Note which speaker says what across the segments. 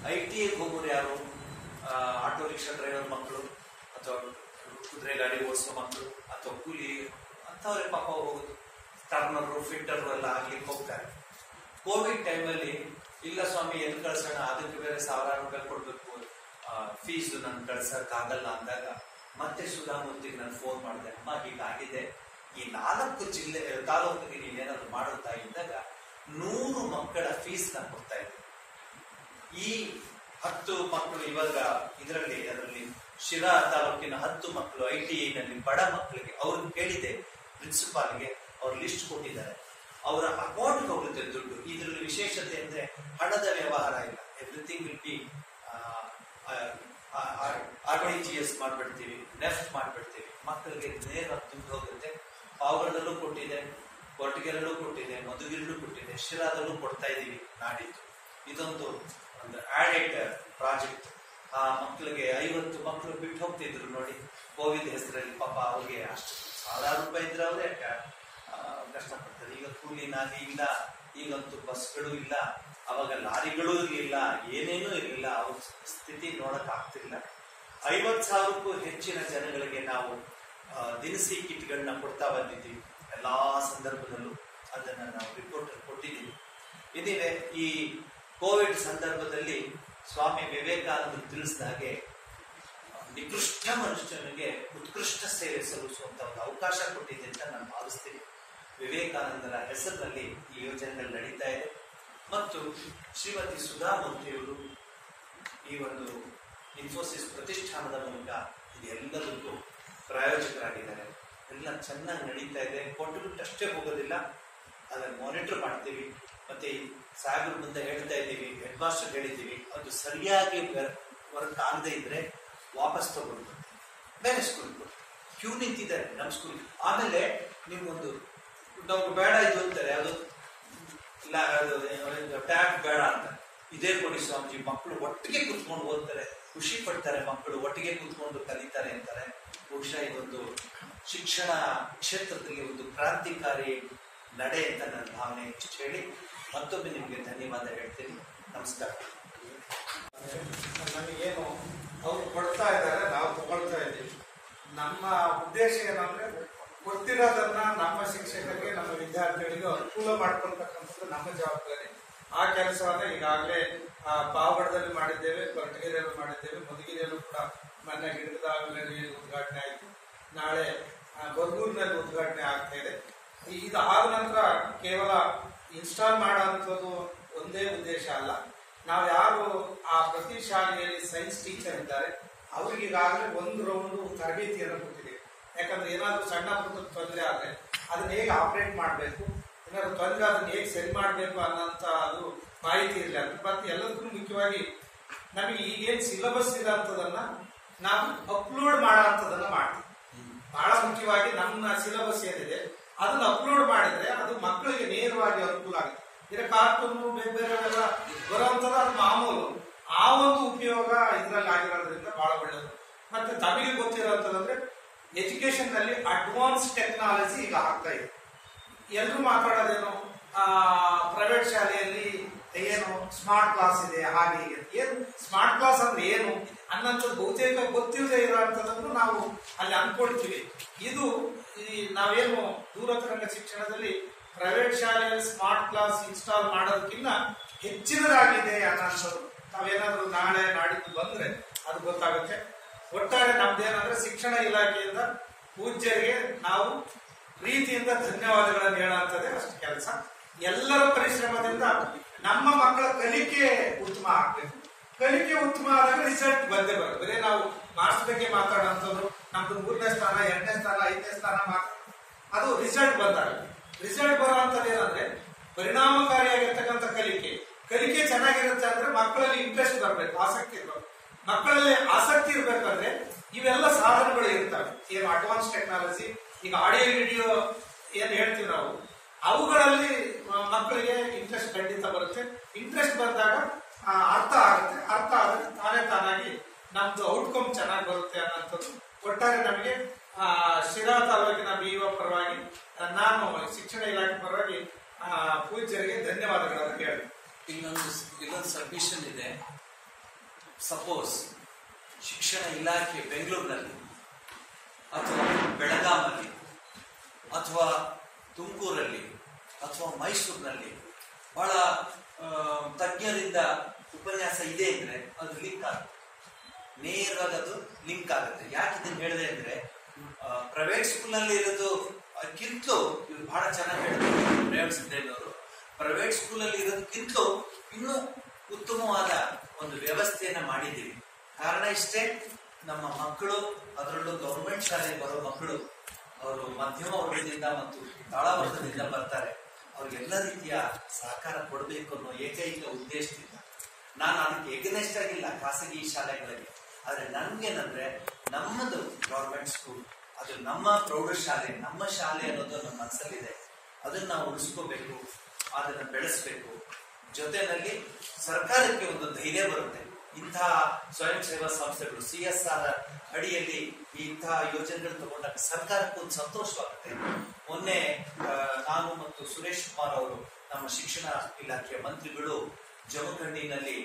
Speaker 1: I T I ಹೋಗೋರು ಯಾರು ಆ, ಆಟೋ ರಿಕ್ಷಾ ಡ್ರೈವರ್ ಮಕ್ಕಳು ಅಥವಾ ಕುದುರೆ ಗಾಡಿ ಓಡಿಸೋ ಮಕ್ಕಳು ಅಥವಾ ಕೂಲಿ ಅಂಥವ್ರೆ ಪಾಪ ಹೋಗುದು ಟರ್ನರು ಫಿಟ್ಟರು ಎಲ್ಲ ಆಗ್ಲಿಕ್ಕೆ ಹೋಗ್ತಾರೆ ಕೋವಿಡ್ ಟೈಮಲ್ಲಿ ಇಲ್ಲ ಸ್ವಾಮಿ ಎಲ್ಲಿ ಕಳ್ಸೋಣ ಅದಕ್ಕೆ ಬೇರೆ ಸಾವಿರಾರು ರೂಪಾಯಿ ಕೊಡ್ಬೇಕು ಫೀಸ್ ನನ್ ಕಳ್ಸಕ್ ಆಗಲ್ಲ ಅಂದಾಗ ಮತ್ತೆ ಸುಧಾಮೂರ್ತಿಗೆ ನಾನು ಫೋನ್ ಮಾಡಿದೆ ಅಮ್ಮ ಹೀಗಾಗಿದೆ ಈ ನಾಲ್ಕು ಜಿಲ್ಲೆ ತಾಲೂಕಿಗೆ ನೀನೇನಾದ್ರು ಮಾಡುತ್ತಾ ಇದ್ದಾಗ ನೂರು ಮಕ್ಕಳ ಫೀಸ್ ನಾನು ಕೊಡ್ತಾ ಇದ್ದೆ ಈ ಹತ್ತು ಮಕ್ಕಳು ಇವಾಗ ಇದರಲ್ಲಿ ಅದರಲ್ಲಿ ಶಿರಾ ತಾಲೂಕಿನ ಹತ್ತು ಮಕ್ಕಳು ಐ ಟಿ ನಲ್ಲಿ ಬಡ ಮಕ್ಕಳಿಗೆ ಅವ್ರನ್ನ ಕೇಳಿದೆ ಪ್ರಿನ್ಸಿಪಾಲ್ಗೆ ಅವ್ರು ಲಿಸ್ಟ್ ಕೊಟ್ಟಿದ್ದಾರೆ ಅವರ ಅಕೌಂಟ್ ಹೋಗುತ್ತೆ ದುಡ್ಡು ಇದರಲ್ಲಿ ವಿಶೇಷತೆ ಅಂದ್ರೆ ಹಣದ ವ್ಯವಹಾರ ಇಲ್ಲ everything will be R T G S ಮಾಡ್ಬಿಡ್ತೀವಿ ನೆಫ್ಟ್ ಮಾಡ್ಬಿಡ್ತೀವಿ ಮಕ್ಕಳಿಗೆ ನೇರ ದುಡ್ಡು ಹೋಗುತ್ತೆ ಪಾವಗಡದಲ್ಲೂ ಕೊಟ್ಟಿದೆ ಕೊರಟಗೆರಲ್ಲೂ ಕೊಟ್ಟಿದೆ ಮಧುಗಿರಲ್ಲೂ ಕೊಟ್ಟಿದೆ ಶಿರಾದಲ್ಲೂ ಕೊಡ್ತಾ ಇದೀವಿ ನಾಡಿದ್ದು ಇದೊಂದು ಒಂದು ಆಡೆಡ್ ಪ್ರಾಜೆಕ್ಟ್ ಆ ಮಕ್ಕಳಿಗೆ ಐವತ್ತು ಮಕ್ಕಳು ಬಿಟ್ಟು ಹೋಗ್ತಿದ್ರು ನೋಡಿ ಕೋವಿಡ್ ಹೆಸರಲ್ಲಿ ಪಾಪ ಅವ್ರಿಗೆ ಅಷ್ಟು ಸಾವಿರಾರು ರೂಪಾಯಿ ಇದ್ರೆ ಅವರೇ ಕಷ್ಟಪಡ್ತಾರೆ ಈಗ ಕೂಲಿ ನಾಲಿ ಇಲ್ಲ ಈಗಂತೂ ಬಸ್ಗಳು ಇಲ್ಲ ಅವಾಗ ಲಾರಿಗಳು ಇರಲಿಲ್ಲ ಏನೇನೂ ಇರಲಿಲ್ಲ ಅವ್ರ ಸ್ಥಿತಿ ನೋಡಕ್ ಆಗ್ತಿಲ್ಲ ಐವತ್ ಸಾವಿರಕ್ಕೂ ಹೆಚ್ಚಿನ ಜನಗಳಿಗೆ ನಾವು ಆ, ದಿನಸಿ ಕಿಟ್ಗಳನ್ನ ಕೊಡ್ತಾ ಬಂದಿದ್ದೀವಿ ಎಲ್ಲಾ ಸಂದರ್ಭದಲ್ಲೂ ಅದನ್ನ ನಾವು ರಿಪೋರ್ಟ್ ಕೊಟ್ಟಿದ್ದೀವಿ ಇದಿದೆ ಈ ಕೋವಿಡ್ ಸಂದರ್ಭದಲ್ಲಿ ಸ್ವಾಮಿ ವಿವೇಕಾನಂದರು ತಿಳಿಸಿದ ಹಾಗೆ ನಿಕೃಷ್ಟ ಮನುಷ್ಯನಿಗೆ ಉತ್ಕೃಷ್ಟ ಸೇವೆ ಸಲ್ಲಿಸುವಂತ ಒಂದು ಅವಕಾಶ ಕೊಟ್ಟಿದೆ ಅಂತ ನಾನು ಭಾವಿಸ್ತೀನಿ ವಿವೇಕಾನಂದರ ಹೆಸರಿನಲ್ಲಿ ಈ ಯೋಜನೆಗಳು ನಡೀತಾ ಇದೆ ಮತ್ತು ಶ್ರೀಮತಿ ಸುಧಾಮೂರ್ತಿಯವರು ಈ ಒಂದು ಇನ್ಫೋಸಿಸ್ ಪ್ರತಿಷ್ಠಾನದ ಮೂಲಕ ಇದೆಲ್ಲದಕ್ಕೂ ಪ್ರಾಯೋಜಕರಾಗಿದ್ದಾರೆ ಎಲ್ಲ ಚೆನ್ನಾಗಿ ನಡೀತಾ ಇದೆ ಕೊಟ್ಟು ಬಿಟ್ಟಷ್ಟೇ ಹೋಗೋದಿಲ್ಲ ಅದನ್ನು ಮಾನಿಟರ್ ಮಾಡ್ತೀವಿ ಮತ್ತೆ ಈ ಸಾಹೇಬ್ರ ಮುಂದೆ ಹೇಳ್ತಾ ಇದ್ದೀವಿ ಹೆಡ್ ಮಾಸ್ಟರ್ ಹೇಳಿದ್ದೀವಿ ಅದು ಸರಿಯಾಗಿ ವರ್ಕ್ ಆಗದೆ ಇದ್ರೆ ವಾಪಸ್ ತಗೊಂಡು ಬೇರೆ ಸ್ಕೂಲ್ ಕ್ಯೂ ನಿಂತಿದ್ದಾರೆ ನಮ್ಮ ಸ್ಕೂಲ್ ಆಮೇಲೆ ನಿಮ್ಗೊಂದು ನಮ್ಗೆ ಬೇಡ ಇದು ಅಂತಾರೆ ಅದು ಟ್ಯಾಬ್ ಬೇಡ ಅಂತ ಇದೇ ಕೊಡಿ ಸ್ವಾಮೀಜಿ ಮಕ್ಕಳು ಒಟ್ಟಿಗೆ ಕೂತ್ಕೊಂಡು ಓದ್ತಾರೆ ಖುಷಿ ಪಡ್ತಾರೆ ಮಕ್ಕಳು ಒಟ್ಟಿಗೆ ಕೂತ್ಕೊಂಡು ಕಲಿತಾರೆ ಅಂತಾರೆ ಬಹುಶಃ ಇದೊಂದು ಶಿಕ್ಷಣ ಕ್ಷೇತ್ರದಲ್ಲಿ ಒಂದು ಕ್ರಾಂತಿಕಾರಿ ನಡೆ ಅಂತ ನನ್ನ ಭಾವನೆ ಇಷ್ಟು ಹೇಳಿ ಮತ್ತೊಮ್ಮೆ ನಿಮಗೆ ಧನ್ಯವಾದ ಹೇಳ್ತೀನಿ ನಮಸ್ಕಾರ
Speaker 2: ನಮಗೇನು ಅವ್ರು ಕೊಡ್ತಾ ಇದ್ದಾರೆ ನಾವು ತಗೊಳ್ತಾ ಇದ್ದೀವಿ ನಮ್ಮ ಉದ್ದೇಶ ಏನಂದ್ರೆ ಗೊತ್ತಿರೋದನ್ನ ನಮ್ಮ ಶಿಕ್ಷಕರಿಗೆ ನಮ್ಮ ವಿದ್ಯಾರ್ಥಿಗಳಿಗೆ ಅನುಕೂಲ ಮಾಡ್ಕೊಳ್ತಕ್ಕಂಥದ್ದು ನಮ್ಮ ಜವಾಬ್ದಾರಿ ಆ ಕೆಲಸವನ್ನ ಈಗಾಗಲೇ ಪಾವಗಡದಲ್ಲಿ ಮಾಡಿದ್ದೇವೆ ಕೊರಟಗೆರೆಯಲ್ಲಿ ಮಾಡಿದ್ದೇವೆ ಮಧುಗಿರಿಯಲ್ಲೂ ಕೂಡ ಮೊನ್ನೆ ಗಿಡದಾಗಲಲ್ಲಿ ಉದ್ಘಾಟನೆ ಆಯಿತು ನಾಳೆ ಆ, ಬರ್ಗೂರಿನಲ್ಲಿ ಉದ್ಘಾಟನೆ ಆಗ್ತಾ ಇದೆ ಈ- ಇದಾದ ನಂತರ ಕೇವಲ ಇನ್ಸ್ಟಾಲ್ ಮಾಡೋಂಥದ್ದು ಒಂದೇ ಉದ್ದೇಶ ಅಲ್ಲ ನಾವು ಯಾರು ಆ ಪ್ರತಿ ಶಾಲೆಯಲ್ಲಿ ಸೈನ್ಸ್ ಟೀಚರ್ ಇದ್ದಾರೆ ಅವ್ರಿಗೆ ಈಗಾಗಲೇ ಒಂದು ರೌಂಡ್ ತರಬೇತಿಯನ್ನು ಕೊಟ್ಟಿದೆ ಯಾಕಂದ್ರೆ ಏನಾದ್ರು ಸಣ್ಣ ಪುಟ್ಟ ತೊಂದರೆ ಆದ್ರೆ ಅದನ್ನ ಹೇಗೆ ಆಪರೇಟ್ ಮಾಡಬೇಕು ಏನಾದ್ರು ತೊಂದರೆ ಅದನ್ನ ಹೇಗೆ ಸರಿ ಮಾಡಬೇಕು ಅನ್ನೋಂಥ ಅದು ಮಾಹಿತಿ ಇರಲಿ ಅದು ಮತ್ತೆ ಎಲ್ಲದಕ್ಕೂ ಮುಖ್ಯವಾಗಿ ನಮಗೆ ಈಗೇನ್ ಸಿಲೆಬಸ್ ಇರೋಂಥದನ್ನ ನಾವು ಅಪ್ಲೋಡ್ ಮಾಡೋಂಥದನ್ನ ಮಾಡ್ತೀವಿ ಬಹಳ ಮುಖ್ಯವಾಗಿ ನಮ್ಮ ಸಿಲೆಬಸ್ ಏನಿದೆ ಅದನ್ನ ಅಪ್ಲೋಡ್ ಮಾಡಿದ್ರೆ ಅದು ಮಕ್ಕಳಿಗೆ ನೇರವಾಗಿ ಅನುಕೂಲ ಆಗುತ್ತೆ ಈಗ ಕಾರ್ಟೂನು ಬೇರೆ ಬೇರೆಲ್ಲ ಬರುವಂತದ್ದು ಅದು ಮಾಮೂಲು ಆ ಒಂದು ಉಪಯೋಗ ಇದ್ರಲ್ಲಿ ಆಗಿರೋದ್ರಿಂದ ಬಹಳ ಒಳ್ಳೆಯದು ಮತ್ತೆ ತಮಗೆ ಗೊತ್ತಿರೋಂಥದ್ದಂದ್ರೆ ಎಜುಕೇಶನ್ ನಲ್ಲಿ ಅಡ್ವಾನ್ಸ್ ಟೆಕ್ನಾಲಜಿ ಈಗ ಆಗ್ತಾ ಇದೆ ಎಲ್ಲರೂ ಮಾತಾಡೋದೇನು ಪ್ರೈವೇಟ್ ಶಾಲೆಯಲ್ಲಿ ಏನು ಸ್ಮಾರ್ಟ್ ಕ್ಲಾಸ್ ಇದೆ ಹಾಗೆ ಹೀಗೆ ಅಂತ. ಏನು ಸ್ಮಾರ್ಟ್ ಕ್ಲಾಸ್ ಅಂದ್ರೆ ಏನು ಅನ್ನೋಂಥದ್ದು ಬಹುತೇಕ ಗೊತ್ತಿಲ್ಲದೆ ಇರೋಂಥದ್ದನ್ನು ನಾವು ಅಲ್ಲಿ ಅನ್ಕೊಳ್ತೀವಿ ಇದು ಈ ನಾವೇನು ದೂರತರಂಗ ಶಿಕ್ಷಣದಲ್ಲಿ ಪ್ರೈವೇಟ್ ಶಾಲೆಯಲ್ಲಿ ಸ್ಮಾರ್ಟ್ ಕ್ಲಾಸ್ ಇನ್ಸ್ಟಾಲ್ ಮಾಡೋದಕ್ಕಿಂತ ಹೆಚ್ಚಿನದಾಗಿದೆ ಅನ್ನೋಂಥದ್ದು ನಾವೇನಾದ್ರೂ ನಾಳೆ ನಾಡಿದ್ದು ಬಂದ್ರೆ ಅದು ಗೊತ್ತಾಗುತ್ತೆ ಒಟ್ಟಾರೆ ನಮ್ದೇನಂದ್ರೆ ಶಿಕ್ಷಣ ಇಲಾಖೆಯಿಂದ ಪೂಜ್ಯರಿಗೆ ನಾವು ಪ್ರೀತಿಯಿಂದ ಧನ್ಯವಾದಗಳನ್ನು ಹೇಳುವಂಥದ್ದೇ ಅಷ್ಟು ಕೆಲಸ ಎಲ್ಲರ ಪರಿಶ್ರಮದಿಂದ ನಮ್ಮ ಮಕ್ಕಳ ಕಲಿಕೆ ಉತ್ತಮ ಆಗ್ಬೇಕು ಕಲಿಕೆ ಉತ್ತಮ ಆದಾಗ ರಿಸಲ್ಟ್ ಬಂದೇ ಬರುತ್ತೆ ಬರೀ ನಾವು ಮಾರ್ಕ್ಸ್ ಬಗ್ಗೆ ಮಾತಾಡುವಂಥದ್ದು ನಮ್ದು ಮೂರನೇ ಸ್ಥಾನ ಎರಡನೇ ಸ್ಥಾನ ಐದನೇ ಸ್ಥಾನ ಮಾತ್ರ ಅದು ರಿಸಲ್ಟ್ ಬಂದಾಗ ರಿಸಲ್ಟ್ ಬರುವಂತದ್ದು ಏನಂದ್ರೆ ಪರಿಣಾಮಕಾರಿಯಾಗಿರ್ತಕ್ಕಂಥ ಕಲಿಕೆ ಕಲಿಕೆ ಚೆನ್ನಾಗಿರುತ್ತೆ ಅಂದ್ರೆ ಮಕ್ಕಳಲ್ಲಿ ಇಂಟ್ರೆಸ್ಟ್ ಬರಬೇಕು ಆಸಕ್ತಿ ಇರಬೇಕು ಮಕ್ಕಳಲ್ಲಿ ಆಸಕ್ತಿ ಇರ್ಬೇಕಂದ್ರೆ ಇವೆಲ್ಲ ಸಾಧನಗಳು ಇರ್ತವೆ ಏನು ಅಡ್ವಾನ್ಸ್ ಟೆಕ್ನಾಲಜಿ ಈಗ ಆಡಿಯೋ ವಿಡಿಯೋ ಏನ್ ಹೇಳ್ತೀವಿ ನಾವು ಅವುಗಳಲ್ಲಿ ಆ, ಮಕ್ಕಳಿಗೆ ಇಂಟ್ರೆಸ್ಟ್ ಖಂಡಿತ ಬರುತ್ತೆ ಇಂಟ್ರೆಸ್ಟ್ ಬಂದಾಗ ಆ, ಅರ್ಥ ಆಗುತ್ತೆ ಅರ್ಥ ಆದ್ರೆ ತಾನೇ ತಾನಾಗಿ ನಮ್ದು ಔಟ್ಕಮ್ ಚೆನ್ನಾಗಿ ಬರುತ್ತೆ ಅನ್ನೋಂಥದ್ದು ಒಟ್ಟಾರೆ ನಮಗೆ ಆ, ಶಿರಾ ತಾಲೂಕಿನ ಬಿ ಪರವಾಗಿ ಆ, ನಾನು ಶಿಕ್ಷಣ ಇಲಾಖೆ ಪರವಾಗಿ ಆ, ಪೂಜ್ಯರಿಗೆ ಧನ್ಯವಾದಗಳನ್ನು ಹೇಳ್ತೀನಿ
Speaker 1: ಇಲ್ಲೊಂದು ಇಲ್ಲೊಂದು ಸಬ್ಮಿಷನ್ ಇದೆ ಸಪೋಸ್ ಶಿಕ್ಷಣ ಇಲಾಖೆ ಬೆಂಗಳೂರಿನಲ್ಲಿ ಅಥವಾ ಬೆಳಗಾಮಲ್ಲಿ ಅಥವಾ ತುಮಕೂರಲ್ಲಿ ಅಥವಾ ಮೈಸೂರಿನಲ್ಲಿ ಬಹಳ ಆ, ತಜ್ಞರಿಂದ ಉಪನ್ಯಾಸ ಇದೆ ಅಂದ್ರೆ ಅದು ಲಿಂಕ್ ಆಗುತ್ತೆ ನೇರವಾಗಿ ಅದು ಲಿಂಕ್ ಆಗುತ್ತೆ ಯಾಕೆ ಇದನ್ನ ಹೇಳಿದೆ ಅಂದ್ರೆ ಪ್ರೈವೇಟ್ ಸ್ಕೂಲ್ ನಲ್ಲಿ ಇರೋದು ಅದಕ್ಕಿಂತಲೂ ಇವ್ರು ಬಹಳ ಚೆನ್ನಾಗಿ ಹೇಳಿದ್ರು ರೇವಣ್ ಸಿದ್ದೇನವರು ಪ್ರೈವೇಟ್ ಸ್ಕೂಲ್ ಅಲ್ಲಿ ಇರೋದಕ್ಕಿಂತಲೂ ಇನ್ನೂ ಉತ್ತಮವಾದ ಒಂದು ವ್ಯವಸ್ಥೆಯನ್ನ ಮಾಡಿದ್ದೀವಿ ಕಾರಣ ಇಷ್ಟೇ ನಮ್ಮ ಮಕ್ಕಳು ಅದರಲ್ಲೂ ಗೌರ್ಮೆಂಟ್ ಶಾಲೆಗೆ ಬರೋ ಮಕ್ಕಳು ಅವರು ಮಧ್ಯಮ ವರ್ಗದಿಂದ ಮತ್ತು ತಳವರ್ಗದಿಂದ ಬರ್ತಾರೆ ಅವ್ರಿಗೆಲ್ಲ ರೀತಿಯ ಸಹಕಾರ ಕೊಡಬೇಕು ಅನ್ನೋ ಏಕೈಕ ಉದ್ದೇಶದಿಂದ ನಾನು ಅದಕ್ಕೆ ಎಗನೆಸ್ಟ್ ಆಗಿಲ್ಲ ಖಾಸಗಿ ಶಾಲೆಗಳಿಗೆ ಆದ್ರೆ ನನ್ಗೇನಂದ್ರೆ ನಮ್ಮದು ಗೌರ್ಮೆಂಟ್ ಸ್ಕೂಲ್ ಅದು ನಮ್ಮ ಪ್ರೌಢಶಾಲೆ ನಮ್ಮ ಶಾಲೆ ಅನ್ನೋದು ನಮ್ಮ ಮನಸ್ಸಲ್ಲಿದೆ ಅದನ್ನ ನಾವು ಉಳಿಸ್ಕೋಬೇಕು ಅದನ್ನ ಬೆಳೆಸ್ಬೇಕು ಜೊತೆನಲ್ಲಿ ಸರ್ಕಾರಕ್ಕೆ ಒಂದು ಧೈರ್ಯ ಬರುತ್ತೆ ಇಂತಹ ಸ್ವಯಂ ಸೇವಾ ಸಂಸ್ಥೆಗಳು ಸಿ ಎಸ್ ಆರ್ ಅಡಿಯಲ್ಲಿ ಇಂತಹ ಯೋಜನೆಗಳು ತಗೊಂಡಾಗ ಸರ್ಕಾರಕ್ಕೆ ಒಂದು ಸಂತೋಷವಾಗುತ್ತೆ ಮೊನ್ನೆ ಆ, ನಾನು ಮತ್ತು ಸುರೇಶ್ ಕುಮಾರ್ ಅವರು ನಮ್ಮ ಶಿಕ್ಷಣ ಇಲಾಖೆಯ ಮಂತ್ರಿಗಳು ಜಮಖಂಡಿನಲ್ಲಿ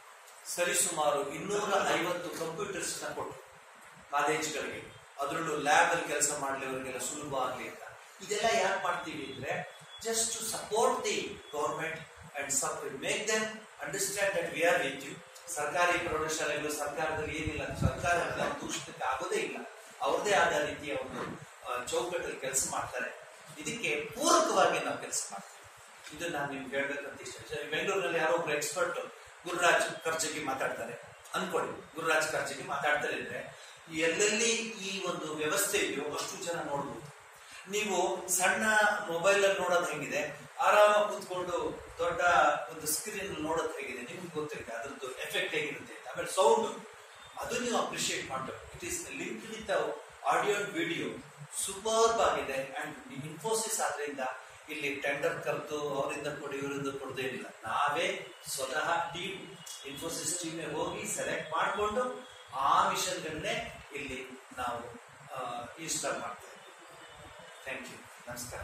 Speaker 1: ಸರಿಸುಮಾರು ಇನ್ನೂರ ಐವತ್ತು ಕಂಪ್ಯೂಟರ್ಸ್ ನ ಕೊಟ್ಟು ಕಾಲೇಜ್ಗಳಿಗೆ ಅದರಲ್ಲೂ ಲ್ಯಾಬ್ ಅಲ್ಲಿ ಕೆಲಸ ಮಾಡ್ಲಿವರಿಗೆಲ್ಲ ಸುಲಭ ಆಗ್ಲಿ ಅಂತ ಇದೆಲ್ಲ ಯಾಕೆ ಮಾಡ್ತೀವಿ ಅಂದ್ರೆ just to support the government and make them understand that we are with you ಸರ್ಕಾರಿ ಪ್ರೌಢಶಾಲೆಗಳು ಸರ್ಕಾರದಲ್ಲಿ ಏನಿಲ್ಲ ಸರ್ಕಾರ ದೂಷಿತಕ್ಕೆ ಆಗೋದೇ ಇಲ್ಲ ಅವ್ರದೇ ಆದ ರೀತಿಯ ಒಂದು ಆ, ಚೌಕಟ್ಟಲ್ಲಿ ಕೆಲಸ ಮಾಡ್ತಾರೆ ಇದಕ್ಕೆ ಪೂರಕವಾಗಿ ನಾವು ಕೆಲಸ ಮಾಡ್ತೀವಿ ಇದು ನಾನು ನಿಮ್ಗೆ ಹೇಳ್ಬೇಕಂತ ಇಷ್ಟ ಸರಿ, ಬೆಂಗಳೂರಿನಲ್ಲಿ ಯಾರೋ ಒಬ್ರು ಎಕ್ಸ್ಪರ್ಟ್ ಗುರುರಾಜ್ ಕರ್ಜಗಿ ಮಾತಾಡ್ತಾರೆ ಅನ್ಕೊಳ್ಳಿ ಗುರುರಾಜ್ ಕರ್ಜಗಿ ಮಾತಾಡ್ತಾರೆ ಅಂದ್ರೆ ಎಲ್ಲೆಲ್ಲಿ ಈ ಒಂದು ವ್ಯವಸ್ಥೆ ಇದೆಯೋ ಅಷ್ಟು ಜನ ನೋಡ್ಬೋದು ನೀವು ಸಣ್ಣ ಮೊಬೈಲ್ ಅಲ್ಲಿ ನೋಡೋದು ಹೆಂಗಿದೆ ಆರಾಮಾಗಿ ಕೂತ್ಕೊಂಡು ದೊಡ್ಡ ಒಂದು ಸ್ಕ್ರೀನ್ ನೋಡೋದು ಹೇಗಿದೆ ನಿಮ್ಗೆ ಗೊತ್ತಿರುತ್ತೆ ಅದ್ರದ್ದು ಎಫೆಕ್ಟ್ ಹೇಗಿರುತ್ತೆ ಅಂತ ಆಮೇಲೆ ಸೌಂಡ್ ಅದು ನೀವು ಅಪ್ರಿಶಿಯೇಟ್ ಮಾಡಬೇಕು it is link with audio and video superb ಆಗಿದೆ ಅಂಡ್ ಇನ್ಫೋಸಿಸ್ ಆದ್ರಿಂದ ಇಲ್ಲಿ ಟೆಂಡರ್ ಕರೆದು ಅವರಿಂದ ಕೊಡಿ ಇವರಿಂದ ಕೊಡೋದೇನಿಲ್ಲ ನಾವೇ ಸ್ವತಃ ಟೀಮ್ ಇನ್ಫೋಸಿಸ್ ಟೀಮ್ ಹೋಗಿ ಸೆಲೆಕ್ಟ್ ಮಾಡಿಕೊಂಡು ಆ ಮಿಷನ್ಗಳನ್ನೇ ಇಲ್ಲಿ ನಾವು ಇನ್ಸ್ಟಾಲ್ ಮಾಡ್ತೇವೆ ಥ್ಯಾಂಕ್ ಯು ನಮಸ್ಕಾರ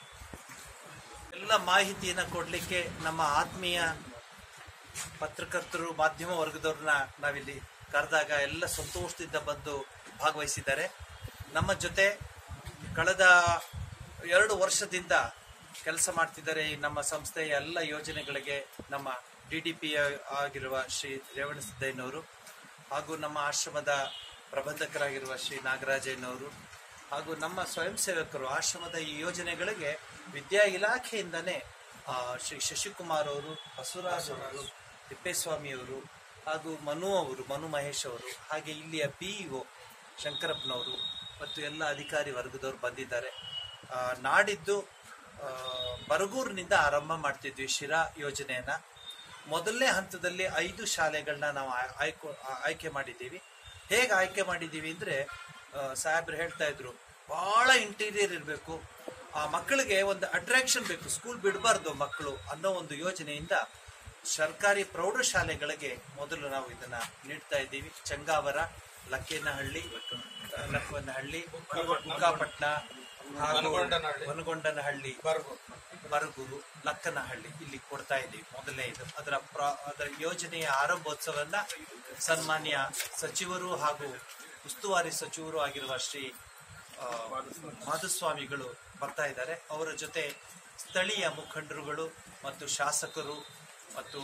Speaker 1: ಎಲ್ಲ ಮಾಹಿತಿಯನ್ನ ಕೊಡ್ಲಿಕ್ಕೆ ನಮ್ಮ ಆತ್ಮೀಯ ಪತ್ರಕರ್ತರು ಮಾಧ್ಯಮ ವರ್ಗದವ್ರನ್ನ ನಾವಿಲ್ಲಿ ಕರೆದಾಗ ಎಲ್ಲ ಸಂತೋಷದಿಂದ ಬಂದು ಭಾಗವಹಿಸಿದ್ದಾರೆ ನಮ್ಮ ಜೊತೆ ಕಳೆದ ಎರಡು ವರ್ಷದಿಂದ ಕೆಲಸ ಮಾಡ್ತಿದ್ದಾರೆ ಈ ನಮ್ಮ ಸಂಸ್ಥೆಯ ಎಲ್ಲ ಯೋಜನೆಗಳಿಗೆ ನಮ್ಮ ಡಿ ಡಿ ಪಿ ಆಗಿರುವ ಶ್ರೀ ರೇವಣ ಸಿದ್ದಯ್ಯನವರು ಹಾಗೂ ನಮ್ಮ ಆಶ್ರಮದ ಪ್ರಬಂಧಕರಾಗಿರುವ ಶ್ರೀ ನಾಗರಾಜಯ್ಯನವರು ಹಾಗೂ ನಮ್ಮ ಸ್ವಯಂ ಸೇವಕರು ಆಶ್ರಮದ ಈ ಯೋಜನೆಗಳಿಗೆ ವಿದ್ಯಾ ಇಲಾಖೆಯಿಂದನೇ ಆ, ಶ್ರೀ ಶಶಿಕುಮಾರ್ ಅವರು ಬಸವರಾಜ್ ಅವರು ತಿಪ್ಪೇಸ್ವಾಮಿಯವರು ಹಾಗೂ ಮನು ಅವರು ಮನು ಮಹೇಶ್ ಅವರು ಹಾಗೆ ಇಲ್ಲಿಯ ಬಿಇಒ ಶಂಕರಪ್ಪನವರು ಮತ್ತು ಎಲ್ಲ ಅಧಿಕಾರಿ ವರ್ಗದವರು ಬಂದಿದ್ದಾರೆ ಆ, ನಾಡಿದ್ದು ಆ, ಬರಗೂರಿನಿಂದ ಆರಂಭ ಮಾಡ್ತಿದ್ವಿ ಶಿರಾ ಯೋಜನೆಯನ್ನ ಮೊದಲನೇ ಹಂತದಲ್ಲಿ ಐದು ಶಾಲೆಗಳನ್ನ ನಾವು ಆಯ್- ಆಯ್ಕೊ ಆ- ಆಯ್ಕೆ ಮಾಡಿದ್ದೀವಿ ಹೇಗೆ ಆಯ್ಕೆ ಮಾಡಿದ್ದೀವಿ ಅಂದ್ರೆ ಆ, ಸಾಹೇಬ್ರು ಹೇಳ್ತಾ ಇದ್ರು ಬಹಳ ಇಂಟೀರಿಯರ್ ಇರಬೇಕು ಆ ಮಕ್ಕಳಿಗೆ ಒಂದು ಅಟ್ರಾಕ್ಷನ್ ಬೇಕು ಸ್ಕೂಲ್ ಬಿಡಬಾರ್ದು ಮಕ್ಕಳು ಅನ್ನೋ ಒಂದು ಯೋಜನೆಯಿಂದ ಸರ್ಕಾರಿ ಪ್ರೌಢಶಾಲೆಗಳಿಗೆ ಮೊದಲು ನಾವು ಇದನ್ನ ನೀಡ್ತಾ ಇದ್ದೀವಿ ಚಂಗಾವರ ಲಕ್ಕೇನಹಳ್ಳಿ ಲಕ್ಕವನಹಳ್ಳಿ ಮುಕ್ಕಾಪಟ್ನ ಹಾಗೂ
Speaker 2: ಮನಗೊಂಡನಹಳ್ಳಿ.
Speaker 1: ಮನಗೊಂಡನಹಳ್ಳಿ ಬರಗೂರು ಲಕ್ಕನಹಳ್ಳಿ ಇಲ್ಲಿ ಕೊಡ್ತಾ ಇದ್ದೀವಿ ಮೊದಲನೇ ಇದು ಅದರ ಪ್ರ- ಅದರ ಯೋಜನೆಯ ಆರಂಭೋತ್ಸವನ್ನ ಸನ್ಮಾನ್ಯ ಸಚಿವರು ಹಾಗೂ ಉಸ್ತುವಾರಿ ಸಚಿವರು ಆಗಿರುವ ಶ್ರೀ ಆ, ಮಾಧುಸ್ವಾಮಿಗಳು ಬರ್ತಾ ಇದ್ದಾರೆ ಅವರ ಜೊತೆ ಸ್ಥಳೀಯ ಮುಖಂಡರುಗಳು ಮತ್ತು ಶಾಸಕರು ಮತ್ತು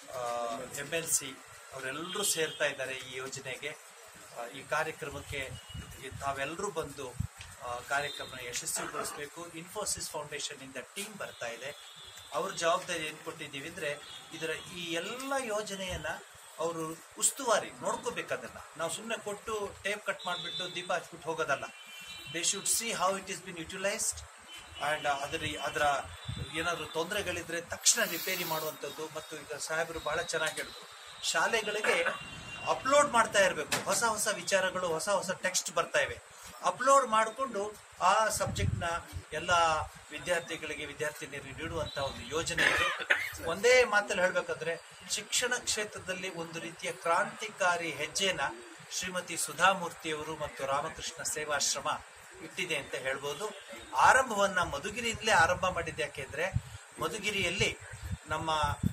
Speaker 1: ಎಂ ಎಲ್ ಸಿ ಅವರೆಲ್ಲರೂ ಸೇರ್ತಾ ಇದ್ದಾರೆ ಈ ಯೋಜನೆಗೆ ಆ, ಈ ಕಾರ್ಯಕ್ರಮಕ್ಕೆ ಈ ತಾವೆಲ್ಲರೂ ಬಂದು ಆ, ಕಾರ್ಯಕ್ರಮ ಯಶಸ್ವಿಗೊಳಿಸಬೇಕು ಇನ್ಫೋಸಿಸ್ ಫೌಂಡೇಶನ್ ಇಂದ ಟೀಮ್ ಬರ್ತಾ ಇದೆ ಅವ್ರ ಜವಾಬ್ದಾರಿ ಏನ್ ಕೊಟ್ಟಿದ್ದೀವಿ ಅಂದ್ರೆ ಇದರ ಈ ಎಲ್ಲ ಯೋಜನೆಯನ್ನ ಅವರು ಉಸ್ತುವಾರಿ ನೋಡ್ಕೋಬೇಕು ಅದನ್ನ ನಾವು ಸುಮ್ಮನೆ ಕೊಟ್ಟು ಟೇಪ್ ಕಟ್ ಮಾಡಿಬಿಟ್ಟು ದೀಪ ಹಚ್ಬಿಟ್ಟು ಹೋಗೋದಲ್ಲ they should see how it is been utilised and ಅದರ ಅದರ ಏನಾದರೂ ತೊಂದರೆಗಳಿದ್ರೆ ತಕ್ಷಣ ರಿಪೇರಿ ಮಾಡುವಂಥದ್ದು ಮತ್ತು ಈಗ ಸಾಹೇಬರು ಬಹಳ ಚೆನ್ನಾಗಿ ಹೇಳಿದ್ರು ಶಾಲೆಗಳಿಗೆ ಅಪ್ಲೋಡ್ ಮಾಡ್ತಾ ಇರಬೇಕು ಹೊಸ ಹೊಸ ವಿಚಾರಗಳು ಹೊಸ ಹೊಸ ಟೆಕ್ಸ್ಟ್ ಬರ್ತಾ ಇವೆ ಅಪ್ಲೋಡ್ ಮಾಡಿಕೊಂಡು ಆ ಸಬ್ಜೆಕ್ಟ್ನ ಎಲ್ಲ ವಿದ್ಯಾರ್ಥಿಗಳಿಗೆ ವಿದ್ಯಾರ್ಥಿನಿಯರಿಗೆ ನೀಡುವಂತ ಒಂದು ಯೋಜನೆ ಇದೆ ಒಂದೇ ಮಾತಲ್ಲಿ ಹೇಳ್ಬೇಕಂದ್ರೆ ಶಿಕ್ಷಣ ಕ್ಷೇತ್ರದಲ್ಲಿ ಒಂದು ರೀತಿಯ ಕ್ರಾಂತಿಕಾರಿ ಹೆಜ್ಜೆನ ಶ್ರೀಮತಿ ಸುಧಾಮೂರ್ತಿಯವರು ಮತ್ತು ರಾಮಕೃಷ್ಣ ಸೇವಾಶ್ರಮ ಇಟ್ಟಿದೆ ಅಂತ ಹೇಳ್ಬೋದು ಆರಂಭವನ್ನ ಮಧುಗಿರಿಯಿಂದಲೇ ಆರಂಭ ಮಾಡಿದ್ದು ಯಾಕೆಂದ್ರೆ ಮಧುಗಿರಿಯಲ್ಲಿ ನಮ್ಮ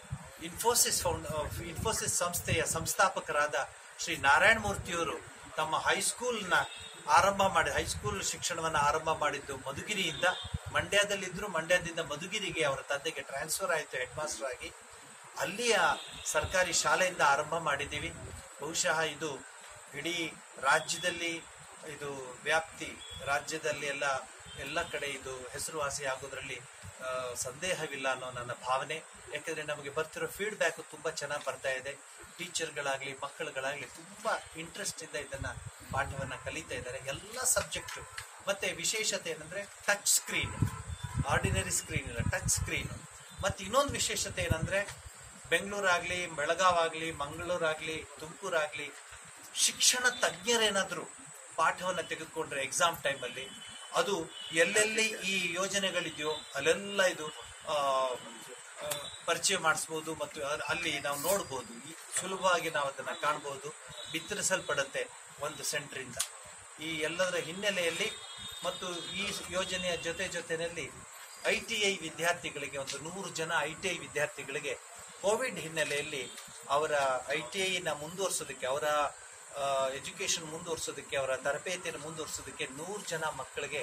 Speaker 1: ಇನ್ಫೋಸಿಸ್ ಫೌಂಡ್ ಇನ್ಫೋಸಿಸ್ ಸಂಸ್ಥೆಯ ಸಂಸ್ಥಾಪಕರಾದ ಶ್ರೀ ನಾರಾಯಣ ಮೂರ್ತಿಯವರು ತಮ್ಮ ಹೈಸ್ಕೂಲ್ನ ಆರಂಭ ಮಾಡಿ ಹೈಸ್ಕೂಲ್ ಶಿಕ್ಷಣವನ್ನು ಆರಂಭ ಮಾಡಿದ್ದು ಮಧುಗಿರಿಯಿಂದ ಮಂಡ್ಯದಲ್ಲಿದ್ದರು ಮಂಡ್ಯದಿಂದ ಮಧುಗಿರಿಗೆ ಅವರ ತಂದೆಗೆ ಟ್ರಾನ್ಸ್ಫರ್ ಆಯಿತು ಹೆಡ್ ಮಾಸ್ಟರ್ ಆಗಿ ಅಲ್ಲಿಯ ಸರ್ಕಾರಿ ಶಾಲೆಯಿಂದ ಆರಂಭ ಮಾಡಿದ್ದೀವಿ ಬಹುಶಃ ಇದು ಇಡೀ ರಾಜ್ಯದಲ್ಲಿ ಇದು ವ್ಯಾಪ್ತಿ ರಾಜ್ಯದಲ್ಲಿ ಎಲ್ಲ ಎಲ್ಲ ಕಡೆ ಇದು ಹೆಸರುವಾಸಿ ಆಗೋದ್ರಲ್ಲಿ ಆ, ಸಂದೇಹವಿಲ್ಲ ಅನ್ನೋ ನನ್ನ ಭಾವನೆ ಯಾಕಂದ್ರೆ ನಮಗೆ ಬರ್ತಿರೋ ಫೀಡ್ಬ್ಯಾಕ್ ತುಂಬಾ ಚೆನ್ನಾಗಿ ಬರ್ತಾ ಇದೆ ಟೀಚರ್ಗಳಾಗ್ಲಿ ಮಕ್ಕಳುಗಳಾಗ್ಲಿ ತುಂಬಾ ಇಂಟ್ರೆಸ್ಟ್ ಇಂದ ಇದನ್ನ ಪಾಠವನ್ನ ಕಲಿತಾ ಇದ್ದಾರೆ ಎಲ್ಲ ಸಬ್ಜೆಕ್ಟ್ ಮತ್ತೆ ವಿಶೇಷತೆ ಏನಂದ್ರೆ ಟಚ್ ಸ್ಕ್ರೀನ್ ಆರ್ಡಿನರಿ ಸ್ಕ್ರೀನ್ ಇಲ್ಲ ಟಚ್ ಸ್ಕ್ರೀನ್ ಮತ್ತೆ ಇನ್ನೊಂದು ವಿಶೇಷತೆ ಏನಂದ್ರೆ ಬೆಂಗಳೂರಾಗ್ಲಿ ಬೆಳಗಾವಾಗ್ಲಿ ಮಂಗಳೂರಾಗ್ಲಿ ತುಮಕೂರಾಗ್ಲಿ ಶಿಕ್ಷಣ ತಜ್ಞರೇನಾದ್ರು ಪಾಠವನ್ನ ತೆಗೆದುಕೊಂಡ್ರೆ ಎಕ್ಸಾಮ್ ಟೈಮಲ್ಲಿ ಅದು ಎಲ್ಲೆಲ್ಲಿ ಈ ಯೋಜನೆಗಳಿದೆಯೋ ಅಲ್ಲೆಲ್ಲ ಇದು ಆ, ಆ, ಪರಿಚಯ ಮಾಡಿಸ್ಬೋದು ಮತ್ತು ಅದ್- ಅಲ್ಲಿ ನಾವು ನೋಡ್ಬೋದು ಈ- ಸುಲಭವಾಗಿ ನಾವು ಅದನ್ನ ಕಾಣ್ಬೋದು ಬಿತ್ತರಿಸಲ್ಪಡುತ್ತೆ ಒಂದು ಸೆಂಟ್ರಿಂದ ಈ ಎಲ್ಲದರ ಹಿನ್ನೆಲೆಯಲ್ಲಿ ಮತ್ತು ಈ ಯೋಜನೆಯ ಜೊತೆ ಜೊತೆಯಲ್ಲಿ ಐ ಟಿ ಐ ವಿದ್ಯಾರ್ಥಿಗಳಿಗೆ ಒಂದು ನೂರು ಜನ ಐ ಟಿ ಐ ವಿದ್ಯಾರ್ಥಿಗಳಿಗೆ ಕೋವಿಡ್ ಹಿನ್ನೆಲೆಯಲ್ಲಿ ಅವರ ಐ ಟಿ ಐನ ಮುಂದುವರಿಸೋದಕ್ಕೆ ಅವರ ಎಜುಕೇಶನ್ ಮುಂದುವರಿಸೋದಕ್ಕೆ ಅವರ ತರಬೇತಿಯನ್ನು ಮುಂದುವರಿಸೋದಕ್ಕೆ ನೂರು ಜನ ಮಕ್ಕಳಿಗೆ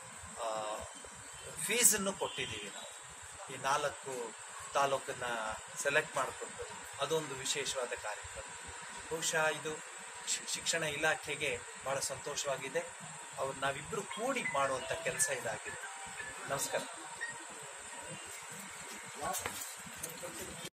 Speaker 1: ಫೀಸನ್ನು ಕೊಟ್ಟಿದ್ದೀವಿ ನಾವು ಈ ನಾಲ್ಕು ತಾಲೂಕನ್ನ ಸೆಲೆಕ್ಟ್ ಮಾಡಿಕೊಂಡು ಅದೊಂದು ವಿಶೇಷವಾದ ಕಾರ್ಯಕ್ರಮ ಬಹುಶಃ ಇದು ಶಿ- ಶಿಕ್ಷಣ ಇಲಾಖೆಗೆ ಬಹಳ ಸಂತೋಷವಾಗಿದೆ ಅವ್ರು ನಾವಿಬ್ಬರು ಕೂಡಿ ಮಾಡುವಂತ ಕೆಲಸ ಇದಾಗಿದೆ ನಮಸ್ಕಾರ